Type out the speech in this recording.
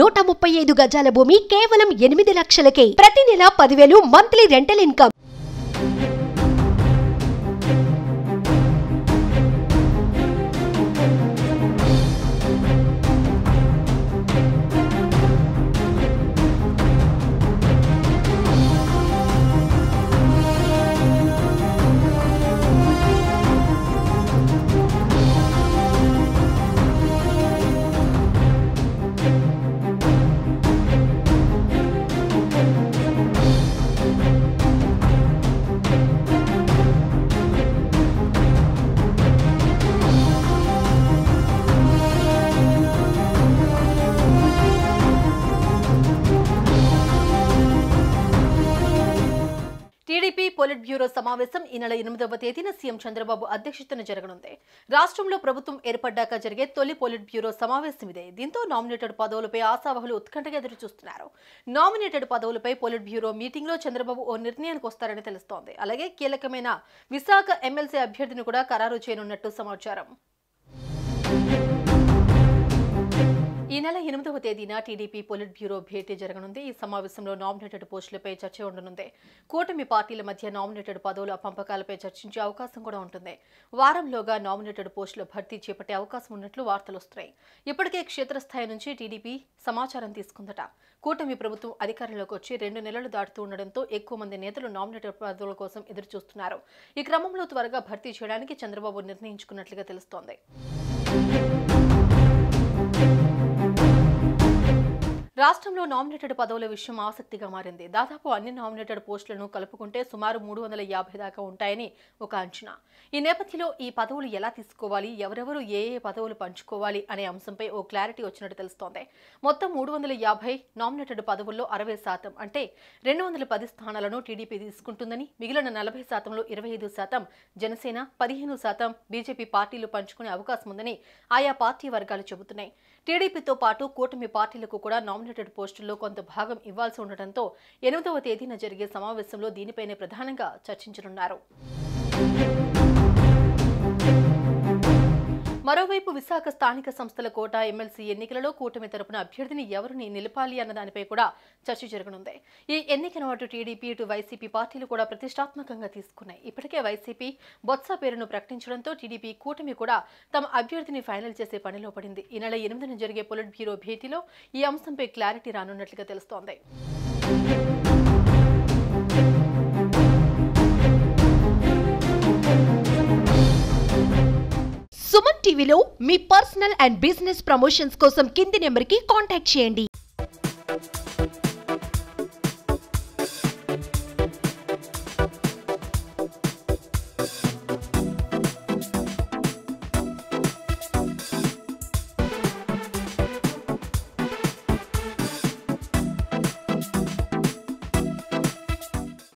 నూట ముప్పై ఐదు గజాల భూమి కేవలం ఎనిమిది లక్షలకే ప్రతి నెల పదివేలు monthly rental income TDP politburo సమావేశం ఈ నెల ఎనిమిదవ తేదీన సీఎం చంద్రబాబు అధ్యక్షతన జరగనుంది రాష్ట్రంలో ప్రభుత్వం ఏర్పడ్డాక జరిగే తొలి పొలిట్ బ్యూరో సమావేశం ఇదే దీంతో నామినేటెడ్ పదవులపై ఆశావహులు ఉత్కంఠగా ఎదురు చూస్తున్నారు నామినేటెడ్ పదవులపై పొలిట్ బ్యూరో మీటింగ్ లో చంద్రబాబు ఓ నిర్ణయానికి వస్తారని తెలుస్తోంది అలాగే కీలకమైన విశాఖ ఎమ్మెల్సీ అభ్యర్థిని కూడా ఖరారు చేయనున్నట్టు సమాచారం ఈ నెల ఎనిమిదవ తేదీన టీడీపీ పొలిట్ బ్యూరో భేటీ జరగనుంది ఈ సమావేశంలో నామినేటెడ్ పోస్టులపై చర్చ ఉండనుంది కూటమి పార్టీల మధ్య నామినేటెడ్ పదవుల పంపకాలపై చర్చించే అవకాశం కూడా ఉంటుంది వారంలోగా నామినేటెడ్ పోస్టుల భర్తీ చేపట్టే అవకాశం ఉన్నట్లు వార్తలు వస్తున్నాయి ఇప్పటికే క్షేత్రస్థాయి నుంచి టీడీపీ సమాచారం తీసుకుందట కూటమి ప్రభుత్వం అధికారంలోకి వచ్చి రెండు నెలలు దాటుతూ ఉండడంతో ఎక్కువ మంది నేతలు నామినేటెడ్ పదవుల కోసం ఎదురు చూస్తున్నారు ఈ క్రమంలో త్వరగా భర్తీ చేయడానికి చంద్రబాబు నిర్ణయించుకున్నట్లుగా తెలుస్తోంది రాష్ట్రంలో నామినేటెడ్ పదవుల విషయం ఆసక్తిగా మారింది దాదాపు అన్ని నామినేటెడ్ పోస్టులను కలుపుకుంటే సుమారు మూడు వందల యాభై దాకా ఉంటాయని ఒక అంచనా ఈ నేపథ్యంలో ఈ పదవులు ఎలా తీసుకోవాలి ఎవరెవరు ఏ ఏ పదవులు పంచుకోవాలి అనే అంశంపై ఓ క్లారిటీ వచ్చినట్టు తెలుస్తోంది మొత్తం మూడు వందల యాభై నామినేటెడ్ పదవుల్లో అరవై శాతం అంటే రెండు వందల పది స్థానాలను టీడీపీ తీసుకుంటుందని మిగిలిన నలభై శాతంలో ఇరవై ఐదు శాతం జనసేన పదిహేను శాతం బీజేపీ పార్టీలు పంచుకునే అవకాశం ఉందని ఆయా పార్టీ వర్గాలు చెబుతున్నాయి టీడీపీతో పాటు కూటమి పార్టీలకు కూడా నామినేటెడ్ పోస్టుల్లో కొంత భాగం ఇవ్వాల్సి ఉండటంతో ఎనిమిదవ తేదీన జరిగే సమావేశంలో దీనిపైనే ప్రధానంగా చర్చించనున్నారు మరోవైపు విశాఖ స్థానిక సంస్థల కోట ఎమ్మెల్సీ ఎన్నికలలో కూటమి తరపున అభ్యర్థిని ఎవరిని నిలపాలి అన్న దానిపై కూడా చర్చ జరగనుంది ఈ ఎన్నికను అటు టీడీపీ ఇటు వైసీపీ పార్టీలు కూడా ప్రతిష్టాత్మకంగా తీసుకున్నాయి ఇప్పటికే వైసీపీ బొత్స పేరును ప్రకటించడంతో టీడీపీ కూటమి కూడా తమ అభ్యర్థిని ఫైనల్ చేసే పనిలో పడింది ఈ నెల ఎనిమిదిన జరిగే పొలిట్ బ్యూరో భేటీలో ఈ అంశంపై క్లారిటీ రానున్నట్లుగా తెలుస్తోంది సుమన్ టీవీలో మీ పర్సనల్ అండ్ బిజినెస్ ప్రమోషన్స్ కోసం కింది నెంబర్కి కాంటాక్ట్ చేయండి